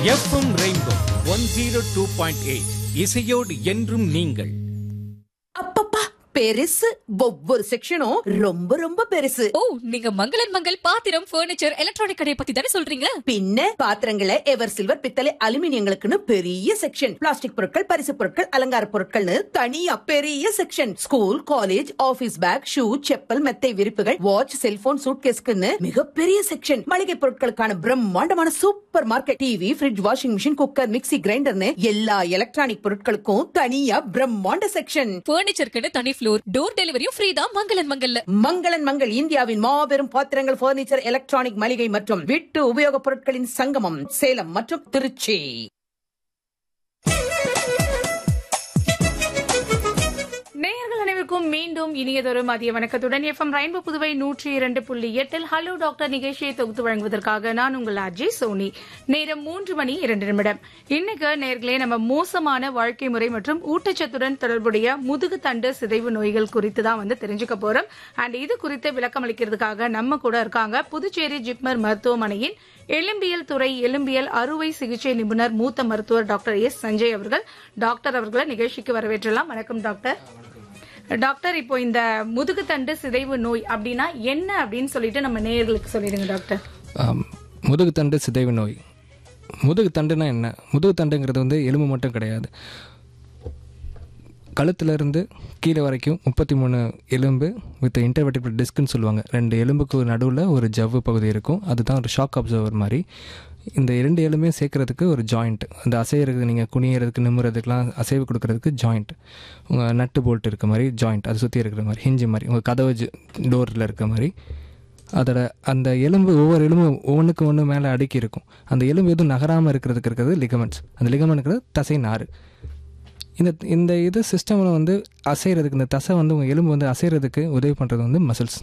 FM rainbow one zero two point eight இசையோடு என்றும் நீங்கள் அப்பப்பா பெருசு ஒவ்வொரு செக்ஷனும் ரொம்ப ரொம்ப பெருசு ஓ நீங்க மங்களன் மங்கள் பாத்திரம் ஃபர்னிச்சர் எலக்ட்ரானிக் கடையை பத்தி தானே சொல்றீங்க பின்ன பாத்திரங்களை எவர் சில்வர் பித்தளை அலுமினியங்களுக்குன்னு பெரிய செக்ஷன் பிளாஸ்டிக் பொருட்கள் பரிசு பொருட்கள் அலங்கார பொருட்கள்னு தனியா பெரிய section school college office bag shoe chappal மெத்தை விரிப்புகள் வாட்ச் செல்போன் சூட்கேஸ்க்குன்னு மிகப்பெரிய செக்ஷன் மளிகை பொருட்களுக்கான பிரம்மாண்டமான supermarket TV fridge washing machine cooker mixie கிரைண்டர்னு எல்லா எலக்ட்ரானிக் பொருட்களுக்கும் தனியா பிரம்மாண்ட செக்ஷன் ஃபர்னிச்சருக்குன்னு தனி ஃப்ளோர் டோர் டெலிவரியும் ஃப்ரீ தான் மங்களன் மங்கல்ல மங்களன் மங்கள் இந்தியாவின் மாபெரும் பாத்திரங்கள் பர்னிச்சர் எலக்ட்ரானிக் மளிகை மற்றும் வீட்டு உபயோகப் பொருட்களின் சங்கமம் சேலம் மற்றும் திருச்சி நேயர்கள் அனைவருக்கும் மீண்டும் இனியதொரு மதிய வணக்கத்துடன் எஃப்எம் ரெயின்போ புதுவை நூற்றி இரண்டு புள்ளி எட்டில் ஹலோ டாக்டர் நிகழ்ச்சியை தொகுத்து வழங்குவதற்காக நான் உங்கள் அஜய் சோனி நேரம் மூன்று மணி இரண்டு நிமிடம் இன்னைக்கு நேர்களே நம்ம மோசமான வாழ்க்கை முறை மற்றும் ஊட்டச்சத்துடன் தொடர்புடைய முதுகு தண்டு சிதைவு நோய்கள் குறித்து தான் வந்து தெரிஞ்சுக்க போறோம் அண்ட் இது குறித்து விளக்கம் அளிக்கிறதுக்காக நம்ம கூட இருக்காங்க புதுச்சேரி ஜிப்மர் மருத்துவமனையின் எலும்பியல் துறை எலும்பியல் அறுவை சிகிச்சை நிபுணர் மூத்த மருத்துவர் டாக்டர் எஸ் சஞ்சய் அவர்கள் டாக்டர் அவர்களை நிகழ்ச்சிக்கு வரவேற்றலாம் வணக்கம் டாக்டர் டாக்டர் இப்போ இந்த முதுகுத்தண்டு சிதைவு நோய் அப்படின்னா என்ன அப்படின்னு சொல்லிட்டு நம்ம நேயர்களுக்கு சொல்லிடுங்க டாக்டர் ஆம், முதுகுத்தண்டு சிதைவு நோய் முதுகுத்தண்டுனா என்ன முதுகுத்தண்டுங்கிறது வந்து எலும்பு மட்டும் கிடையாது கழுத்துலேருந்து கீழே வரைக்கும் முப்பத்தி மூணு எலும்பு வித் இன்டர்வெட்டிபிள் டிஸ்க்னு சொல்லுவாங்க ரெண்டு எலும்புக்கு நடுவில் ஒரு ஜவ்வு பகுதி இருக்கும் அதுதான் ஒரு ஷாக் அப்சர்வர் மாதிரி இந்த இரண்டு எலும்பே சேர்க்கறதுக்கு ஒரு ஜாயிண்ட் அந்த அசைகிறதுக்கு நீங்கள் குனியறதுக்கு நிம்முறதுக்குலாம் அசைவு கொடுக்கறதுக்கு ஜாயிண்ட் உங்கள் நட்டு போல்ட் இருக்க மாதிரி ஜாயிண்ட் அது சுற்றி இருக்கிற மாதிரி ஹிஞ்சு மாதிரி உங்கள் கதவு டோரில் இருக்க மாதிரி அதோட அந்த எலும்பு ஒவ்வொரு எலும்பு ஒவ்வொன்றுக்கு ஒன்று மேலே அடுக்கி இருக்கும் அந்த எலும்பு எதுவும் நகராமல் இருக்கிறதுக்கு இருக்கிறது லிகமெண்ட்ஸ் அந்த லிகமெண்ட்ங்கிறது தசை நார் இந்த இந்த இது சிஸ்டமில் வந்து அசைகிறதுக்கு இந்த தசை வந்து உங்கள் எலும்பு வந்து அசைகிறதுக்கு உதவி பண்ணுறது வந்து மசில்ஸ்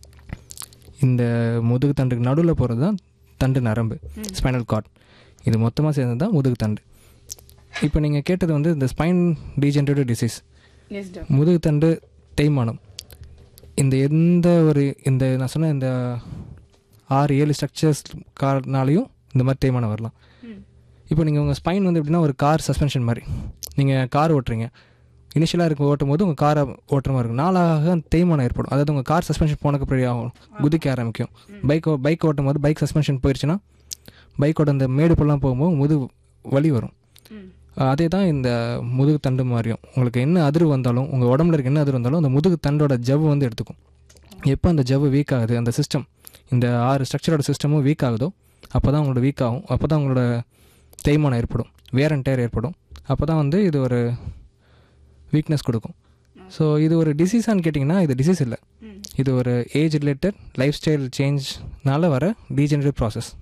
இந்த முதுகு தண்டுக்கு நடுவில் போகிறது தான் தண்டு நரம்பு ஸ்பைனல் கார்ட் இது மொத்தமாக சேர்ந்தது தான் முதுகு தண்டு இப்போ நீங்கள் கேட்டது வந்து இந்த ஸ்பைன் டீஜென்ரேட்டிவ் டிசீஸ் எஸ் முதுகு தண்டு தேய்மானம் இந்த எந்த ஒரு இந்த நான் சொன்ன இந்த ஆறு ஏழு ஸ்ட்ரக்சர்ஸ் காரனாலையும் இந்த மாதிரி தேய்மானம் வரலாம் இப்போ நீங்கள் உங்கள் ஸ்பைன் வந்து எப்படின்னா ஒரு கார் சஸ்பென்ஷன் மாதிரி நீங்கள் கார் ஓட்டுறீங்க இனிஷியலாக இருக்க ஓட்டும் போது உங்கள் காரை ஓட்டுற மாதிரி இருக்கும் நாளாக தேய்மானம் ஏற்படும் அதாவது உங்கள் கார் சஸ்பென்ஷன் போனக்கு பிறகு ஆகும் குதிக்க ஆரம்பிக்கும் பைக் பைக் ஓட்டும் போது பைக் சஸ்பென்ஷன் போயிடுச்சுன்னா பைக்கோட அந்த மேடு பள்ளம் போகும்போது முதுகு வலி வரும் அதே தான் இந்த முதுகு தண்டு மாதிரியும் உங்களுக்கு என்ன அதிர்வு வந்தாலும் உங்கள் உடம்புல இருக்க என்ன அதிர்வு வந்தாலும் அந்த முதுகு தண்டோட ஜவ்வு வந்து எடுத்துக்கும் எப்போ அந்த ஜவ்வு வீக் ஆகுது அந்த சிஸ்டம் இந்த ஆறு ஸ்ட்ரக்சரோட சிஸ்டமும் வீக் ஆகுதோ அப்போ தான் உங்களோட வீக் ஆகும் அப்போ தான் உங்களோட தேய்மானம் ஏற்படும் வேர் அண்ட் டேர் ஏற்படும் அப்போ தான் வந்து இது ஒரு வீக்னஸ் கொடுக்கும் ஸோ இது ஒரு டிசீஸான்னு கேட்டிங்கன்னா இது டிசீஸ் இல்லை இது ஒரு ஏஜ் ரிலேட்டட் லைஃப் ஸ்டைல் சேஞ்ச்னால வர டீஜெனரேட் ப்ராசஸ்